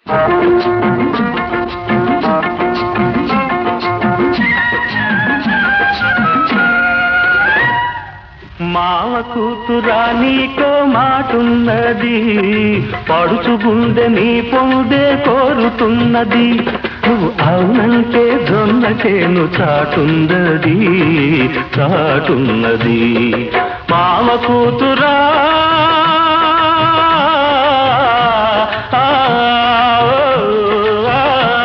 మావ కూతురా నీకో మాటున్నది పడుచు గుండె నీ పొందే కోరుతున్నది నువ్వు అవునంటే జొన్న చేను చాటున్నది చాటున్నది మావ కూతురా ఆ, ఆ, ఆ.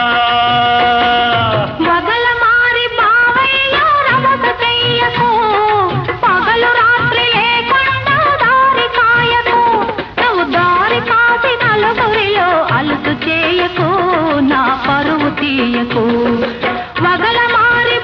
వగల మారి బావయ్య రమత చెయ్యకు పగలు రాత్రి లేకుండా దారి కాయకు నువ్వు దారి కాసి నలుగురిలో అలుసు చేయకు నా పరువు తీయకు వగల మారి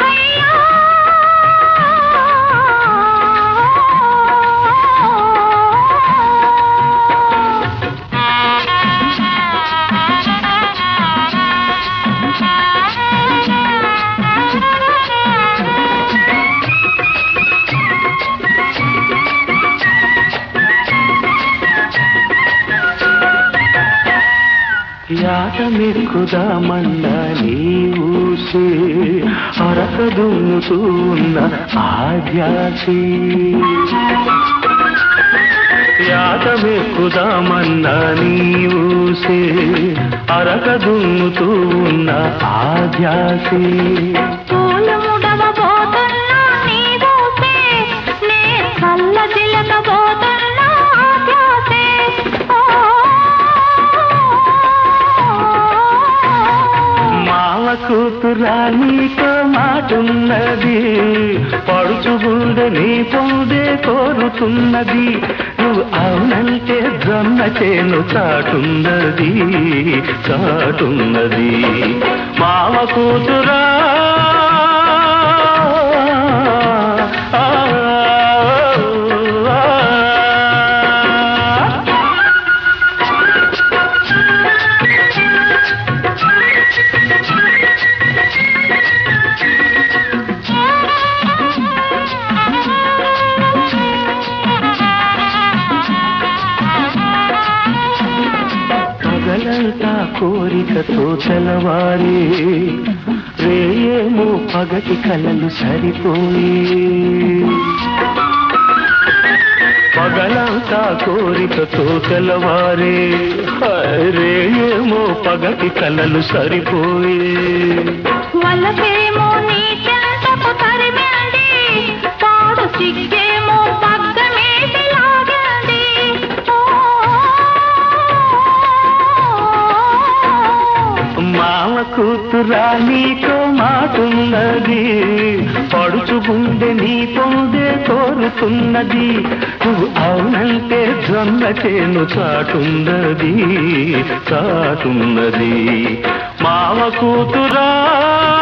యాట మెక్కుదామన్న నీ ఊసే అరక దున్నుతూ ఉన్న ఆధ్యాసి యాట మెక్కుదామన్న నీ ఊసే అరక దున్నుతూ ఉన్న ఆధ్యాసి పూలు ముడవబోతున్నా నీ ఊసే, నే కళ్ళ చిలకబోతున్నా ఆ ధ్యాసే. ఓ, మావ కూతురా నీతో మాటున్నది పడుచు గుండె నీ పొందే కోరుతున్నది నువ్వు అవునంటే జొన్న చేను చాటున్నది చాటున్నది మావ కూతురా ఆ, ఆ, ఆ. పగలంతా కోరికతో తెలవారి రేయేమో పగటి కలలు సరిపోయి పగలంతా కోరికతో తెలవారే హాయ్, రేయేమో పగటి కలలు సరిపోయి వలసేమో నీ చెంతకు తరిమింది, పాడు సిగ్గేమో పగ్గమేసి లాగింది. ఓ, మామ కూతురా నీకో మాటున్నది పడుచు గుండె నీ పొందే కోరుతున్నది నువ్వు అవునంటే జొన్న చేను చాటున్నది చాటున్నది మామ కూతురా